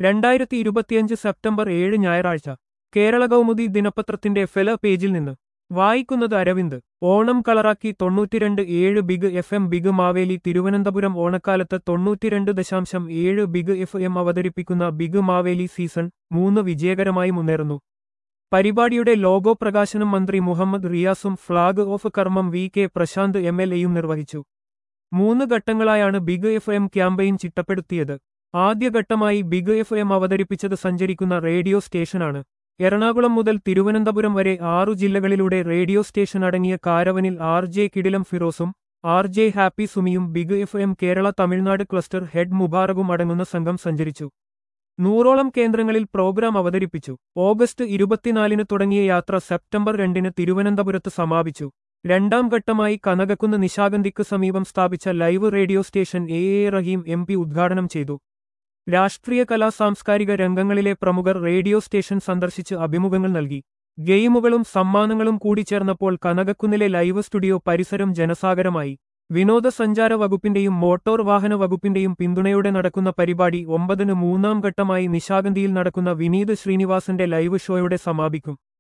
രണ്ടായിരത്തി ഇരുപത്തിയഞ്ച് സെപ്റ്റംബർ ഏഴ് ഞായറാഴ്ച കേരള കൗമുദി ദിനപത്രത്തിന്റെ ഫെല പേജിൽ നിന്ന് വായിക്കുന്നത് അരവിന്ദ് ഓണം കളറാക്കി തൊണ്ണൂറ്റിരണ്ട് ഏഴ് big F M big Maveli Thiruvananthapuram ഓണക്കാലത്ത് തൊണ്ണൂറ്റിരണ്ട് ദശാംശം ഏഴ് ബിഗ് എഫ് എം അവതരിപ്പിക്കുന്ന ബിഗ് മാവേലി സീസൺ മൂന്ന് വിജയകരമായി മുന്നേറുന്നു പരിപാടിയുടെ ലോഗോ പ്രകാശനം മന്ത്രി മുഹമ്മദ് റിയാസും ഫ്ളാഗ് ഓഫ് കർമ്മം V K Prasanth M L എയും നിർവഹിച്ചു മൂന്ന് ഘട്ടങ്ങളായാണ് ബിഗ് എഫ് എം ക്യാമ്പയിൻ ചിട്ടപ്പെടുത്തിയത് ആദ്യഘട്ടമായി ബിഗ് എഫ് എം അവതരിപ്പിച്ചത് സഞ്ചരിക്കുന്ന റേഡിയോ സ്റ്റേഷനാണ് എറണാകുളം മുതൽ തിരുവനന്തപുരം വരെ ആറു ജില്ലകളിലൂടെ റേഡിയോ സ്റ്റേഷൻ അടങ്ങിയ കാരവനിൽ ആർ ജെ കിടിലം ഫിറോസും ആർ ജെ ഹാപ്പി സുമിയും big F M Kerala Tamil Nadu cluster head മുബാറകും അടങ്ങുന്ന സംഘം സഞ്ചരിച്ചു നൂറോളം കേന്ദ്രങ്ങളിൽ പ്രോഗ്രാം അവതരിപ്പിച്ചു ഓഗസ്റ്റ് ഇരുപത്തിനാലിന് തുടങ്ങിയ യാത്ര സെപ്റ്റംബർ രണ്ടിന് തിരുവനന്തപുരത്ത് സമാപിച്ചു രണ്ടാം ഘട്ടമായി കനകക്കുന്ന് നിശാഗന്ധിക്ക് സമീപം സ്ഥാപിച്ച live radio station A A Rahim M P ഉദ്ഘാടനം ചെയ്തു രാഷ്ട്രീയ കലാ സാംസ്കാരിക രംഗങ്ങളിലെ പ്രമുഖർ റേഡിയോ സ്റ്റേഷൻ സന്ദർശിച്ച് അഭിമുഖങ്ങൾ നൽകി ഗെയിമുകളും സമ്മാനങ്ങളും കൂടിച്ചേർന്നപ്പോൾ കനകക്കുന്നിലെ ലൈവ് സ്റ്റുഡിയോ പരിസരം ജനസാഗരമായി വിനോദസഞ്ചാര വകുപ്പിന്റെയും മോട്ടോർ വാഹന വകുപ്പിന്റെയും പിന്തുണയോടെ നടക്കുന്ന പരിപാടി ഒമ്പതിന് മൂന്നാം ഘട്ടമായി നിശാഗന്ധിയിൽ നടക്കുന്ന വിനീത് ശ്രീനിവാസന്റെ ലൈവ് ഷോയോടെ സമാപിക്കും